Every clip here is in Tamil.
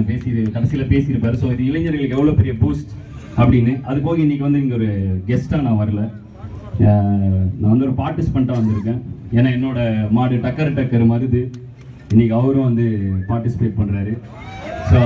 அண்ணன் பேசி கடைசியில் பேசியிருப்பாரு ஸோ இது இளைஞர்களுக்கு எவ்வளோ பெரிய பூஸ்ட் அப்படின்னு அது போக இன்னைக்கு வந்து இங்கே ஒரு கெஸ்ட்டாக நான் வரல அஹ் நான் வந்து ஒரு பார்ட்டிசிபெண்ட்டாக வந்திருக்கேன் ஏன்னா என்னோட மாடு டக்கர் டக்கர் மருது இன்னைக்கு அவரும் வந்து பார்ட்டிசிபேட் பண்ணுறாரு ஸோ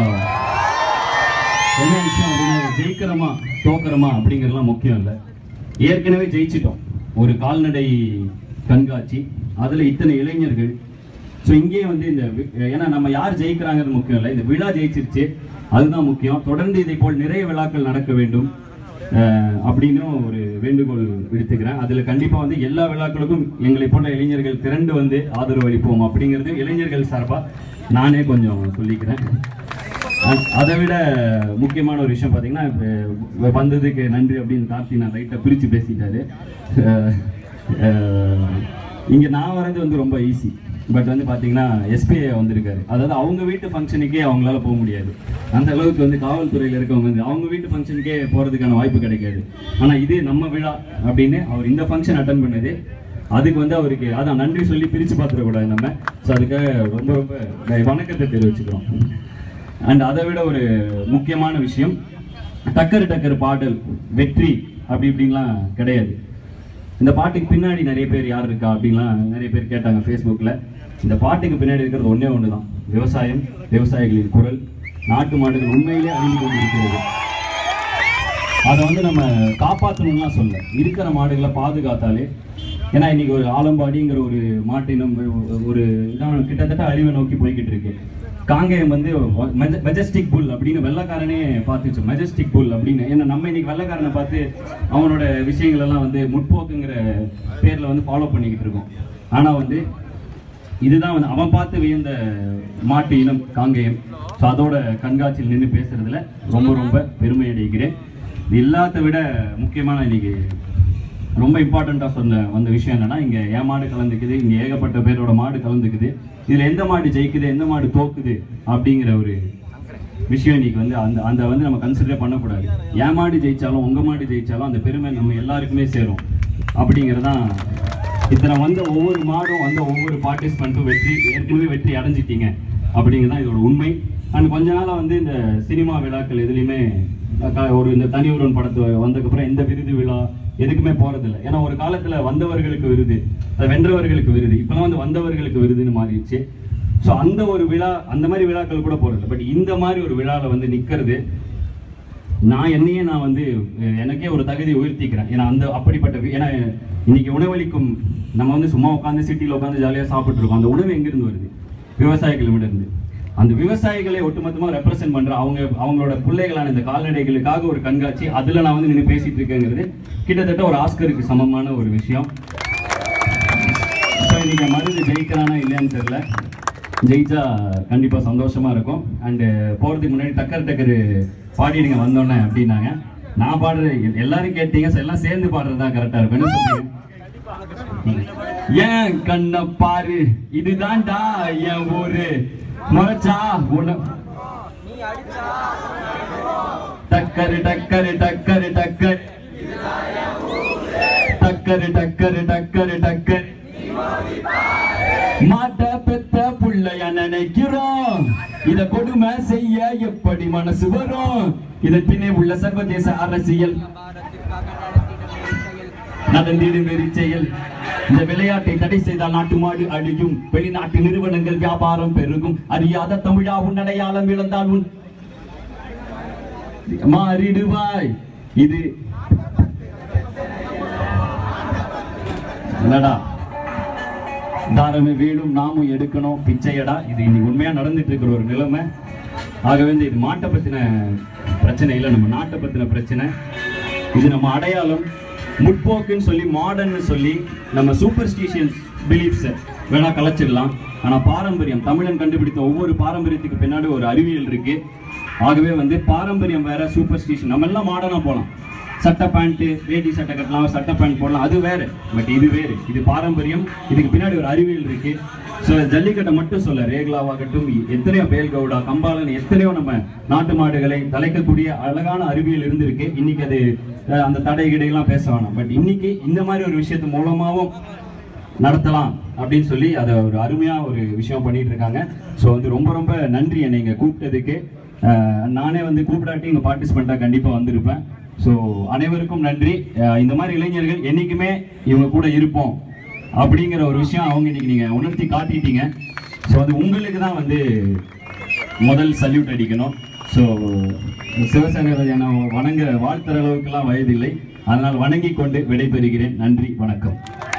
என்ன விஷயம் அப்படின்னா ஜெயிக்கிறோமா தோக்குறோமா அப்படிங்கிறதுலாம் முக்கியம் இல்லை ஏற்கனவே ஜெயிச்சிட்டோம் ஒரு கால்நடை கண்காட்சி அதில் இத்தனை இளைஞர்கள் ஸோ இங்கேயே வந்து இந்த வி- ஏன்னா நம்ம யார் ஜெயிக்கிறாங்கிறது முக்கியம் இல்லை இந்த விழா ஜெயிச்சிருச்சு அதுதான் முக்கியம் தொடர்ந்து இதை போல் நிறைய விழாக்கள் நடக்க வேண்டும் அஹ், அப்படின்னு ஒரு வேண்டுகோள் விடுத்துக்கிறேன் அதில் கண்டிப்பாக வந்து எல்லா விழாக்களுக்கும் எங்களை போன்ற இளைஞர்கள் திரண்டு வந்து ஆதரவு அளிப்போம் அப்படிங்கிறது இளைஞர்கள் சார்பாக நானே கொஞ்சம் சொல்லிக்கிறேன் அ- அதை விட முக்கியமான ஒரு விஷயம் பார்த்தீங்கன்னா இப்ப வந்ததுக்கு நன்றி அப்படின்னு கார்த்தி நான் லைட்டாக பிரித்து பேசிட்டாரு அஹ், அஹ், இங்க நான் வர்றது வந்து ரொம்ப ஈஸி பட் வந்து பார்த்தீங்கன்னா எஸ்பிஐ வந்திருக்காரு அதாவது அவங்க வீட்டு ஃபங்க்ஷனுக்கே அவங்களால போக முடியாது அந்த அளவுக்கு வந்து காவல்துறையில் இருக்கவங்க வந்து அவங்க வீட்டு ஃபங்க்ஷனுக்கே போகிறதுக்கான வாய்ப்பு கிடைக்காது ஆனால் இது நம்ம விழா அப்படின்னு அவர் இந்த ஃபங்க்ஷன் அட்டன் பண்ணது அதுக்கு வந்து அவருக்கு அதான் நன்றி சொல்லி பிரித்து பார்த்துடக்கூடாது நம்ம ஸோ அதுக்காக ரொம்ப ரொம்ப வணக்கத்தை தெரிவிச்சுக்கிறோம் அண்ட் அதை விட ஒரு முக்கியமான விஷயம் டக்கர் டக்கர் பாடல் வெற்றி அப்படி இப்படின்லாம் கிடையாது இந்த பாட்டுக்கு பின்னாடி நிறைய பேர் யார் இருக்கா அப்படின்லாம் நிறைய பேர் கேட்டாங்க ஃபேஸ்புக்கில் இந்த பாட்டுக்கு பின்னாடி இருக்கிறது ஒன்றே ஒன்று தான் விவசாயம் விவசாயிகளின் குரல் நாட்டு மாடுகள் உண்மையிலே அழிந்து கொண்டிருக்கிறது அதை வந்து நம்ம காப்பாற்றணும்லாம் சொல்ல இருக்கிற மாடுகளை பாதுகாத்தாலே ஏன்னா இன்னைக்கு ஒரு ஆலம்பாடிங்கிற ஒரு மாட்டினம் ஒரு இதான கிட்டத்தட்ட அழிவை நோக்கி போய்கிட்டு இருக்கு காங்கேயம் வந்து மெஜஸ்டிக் புல் அப்படின்னு வெள்ளக்காரனே பார்த்துச்சு மெஜஸ்டிக் புல் அப்படின்னு ஏன்னா நம்ம இன்னைக்கு வெள்ளக்காரனை பார்த்து அவனோட விஷயங்கள் எல்லாம் வந்து முற்போக்குங்கிற பேர்ல வந்து ஃபாலோ பண்ணிக்கிட்டு இருக்கோம் ஆனா வந்து இதுதான் வந்து அவன் பார்த்து வியந்த மாட்டு இனம் காங்கேயம் ஸோ அதோட கண்காட்சியில் நின்று பேசுறதுல ரொம்ப ரொம்ப பெருமை அடைகிறேன் இது எல்லாத்த விட முக்கியமான இன்னைக்கு ரொம்ப இம்பார்ட்டண்ட்டாக சொன்ன வந்த விஷயம் என்னன்னா இங்க என் மாடு கலந்துக்குது இங்க ஏகப்பட்ட பேரோட மாடு கலந்துக்குது இதுல எந்த மாடு ஜெயிக்குது எந்த மாடு தோக்குது அப்படிங்கிற ஒரு விஷயம் இன்னைக்கு வந்து அந்த அந்த வந்து நம்ம கன்சிடர் பண்ணக்கூடாது என் மாடு ஜெயிச்சாலும் உங்க மாடு ஜெயிச்சாலும் அந்த பெருமை நம்ம எல்லாருக்குமே சேரும் அப்படிங்கிறதான் இத்தனை வந்த ஒவ்வொரு மாடும் வந்த ஒவ்வொரு பார்ட்டிசிபெண்ட்டும் வெற்றி ஏற்கனவே வெற்றி அடைஞ்சிட்டீங்க அப்படிங்கிறது இதோட உண்மை அண்ட் கொஞ்ச நாளா வந்து இந்த சினிமா விழாக்கள் எதுலையுமே க- ஒரு இந்த தனி ஒருவன் படத்து வந்ததுக்கப்புறம் எந்த விருது விழா எதுக்குமே போறதில்லை ஏன்னா ஒரு காலத்துல வந்தவர்களுக்கு விருது அது வென்றவர்களுக்கு விருது இப்பெல்லாம் வந்து வந்தவர்களுக்கு விருதுன்னு மாறிடுச்சு ஸோ அந்த ஒரு விழா அந்த மாதிரி விழாக்கள் கூட போறது பட் இந்த மாதிரி ஒரு விழாவில் வந்து நிக்கிறது நான் என்னையே நான் வந்து அஹ், எனக்கே ஒரு தகுதி உயர்த்திக்கிறேன் ஏன்னா அந்த அப்படிப்பட்ட வி- ஏன்னா இன்னைக்கு உணவளிக்கும் நம்ம வந்து சும்மா உட்காந்து சிட்டியில் உட்காந்து ஜாலியாக சாப்பிட்டு இருக்கோம் அந்த உணவு எங்கிருந்து வருது விவசாயிகளிடம் இருந்து அந்த விவசாயிகளை ஒட்டுமொத்தமாக ரெப்ரசென்ட் பண்ற அவங்க அவங்களோட பிள்ளைகளான இந்த கால்நடைகளுக்காக ஒரு கண்காட்சி அதுல நான் வந்து நின்று பேசிட்டு இருக்கேங்கிறது கிட்டத்தட்ட ஒரு ஆஸ்கருக்கு சமமான ஒரு விஷயம் ஸோ இன்னைக்கு மருந்து ஜெயிக்கிறானா இல்லையான்னு தெரியல ஜெயிச்சா கண்டிப்பா சந்தோஷமா இருக்கும் அண்டு போறதுக்கு முன்னாடி டக்கர் டக்கர் பாடிடுங்க வந்தோடனே அப்படின்னாங்க நான் பாடுறது எ- எல்லாரும் கேட்டீங்க so எல்லாம் சேர்ந்து பாடுறது தான் கரெக்டா இருக்கும் என்ன சொல்றீங்க ஏன் கண்ண பாரு இதுதான்டா என் ஊரு முறைச்சா உன டக்கரு டக்கரு டக்கரு டக்கர் டக்கரு டக்கரு டக்கரு டக்கர் மாட்ட பெத்த புள்ளைய நினைக்கிறோம் இத கொடுமை செய்ய எப்படி மனசு வரும் இதன் பின்னே உள்ள சர்வதேச அரசியல் நடந்திடும் வெறி செயல் இந்த விளையாட்டை தடை செய்தால் நாட்டு மாடு அழியும் வெளிநாட்டு நிறுவனங்கள் வியாபாரம் பெருகும் அறியாத தமிழா உன் அடையாளம் இழந்தால் உன் மாறிடுவாய் இது என்னடா தாரமே வேணும் நாமும் எடுக்கணும் பிச்சையடா இது இன்னைக்கு உண்மையா நடந்துட்டு இருக்கிற ஒரு நிலைமை ஆகவே இந்த இது மாட்டை பத்தின பிரச்சனை இல்லை நம்ம நாட்டை பத்தின பிரச்சனை இது நம்ம அடையாளம் முற்போக்குன்னு சொல்லி மாடர்ன்னு சொல்லி நம்ம சூப்பர்ஸ்டிஷியன்ஸ் பிலீஃப்ஸை வேணா கலைச்சிடலாம் ஆனா பாரம்பரியம் தமிழன் கண்டுபிடித்த ஒவ்வொரு பாரம்பரியத்துக்கு பின்னாடி ஒரு அறிவியல் இருக்கு ஆகவே வந்து பாரம்பரியம் வேற சூப்பர்ஸ்டிஷன் நம்ம எல்லாம் மாடர்னா போலாம் சட்டை பேண்ட் வேட்டி சட்டை கட்டலாம் சட்டை பேண்ட் போடலாம் அது வேற பட் இது வேறு இது பாரம்பரியம் இதுக்கு பின்னாடி ஒரு அறிவியல் இருக்கு ஸோ ஜல்லிக்கட்டை மட்டும் சொல்ல ரேக்லாவாகட்டும் எத்தனையோ பேல்கவுடா கம்பாலன் எத்தனையோ நம்ம நாட்டு மாடுகளை தலைக்கக்கூடிய அழகான அறிவியல் இருந்திருக்கு இன்னைக்கு அது அஹ், அந்த தடை கிடையெல்லாம் பேச வேணாம் பட் இன்னைக்கு இந்த மாதிரி ஒரு விஷயத்து மூலமாவும் நடத்தலாம் அப்படின்னு சொல்லி அதை ஒரு அருமையா ஒரு விஷயம் பண்ணிட்டு இருக்காங்க ஸோ வந்து ரொம்ப ரொம்ப நன்றி என்னை இங்க கூப்பிட்டதுக்கு அஹ், நானே வந்து கூப்பிடாட்டி இங்கே பார்ட்டிசிபெண்ட்டாக கண்டிப்பாக வந்திருப்பேன் ஸோ அனைவருக்கும் நன்றி அஹ், இந்த மாதிரி இளைஞர்கள் என்றைக்குமே இவங்க கூட இருப்போம் அப்படிங்கிற ஒரு விஷயம் அவங்க இன்னைக்கு நீங்கள் உணர்த்தி காட்டிட்டீங்க ஸோ அது உங்களுக்கு தான் வந்து முதல் சல்யூட் அடிக்கணும் ஸோ சிவசேனராஜனை வணங்குற வாழ்த்துற அளவுக்குலாம் வயதில்லை அதனால் வணங்கி கொண்டு விடைபெறுகிறேன் நன்றி வணக்கம்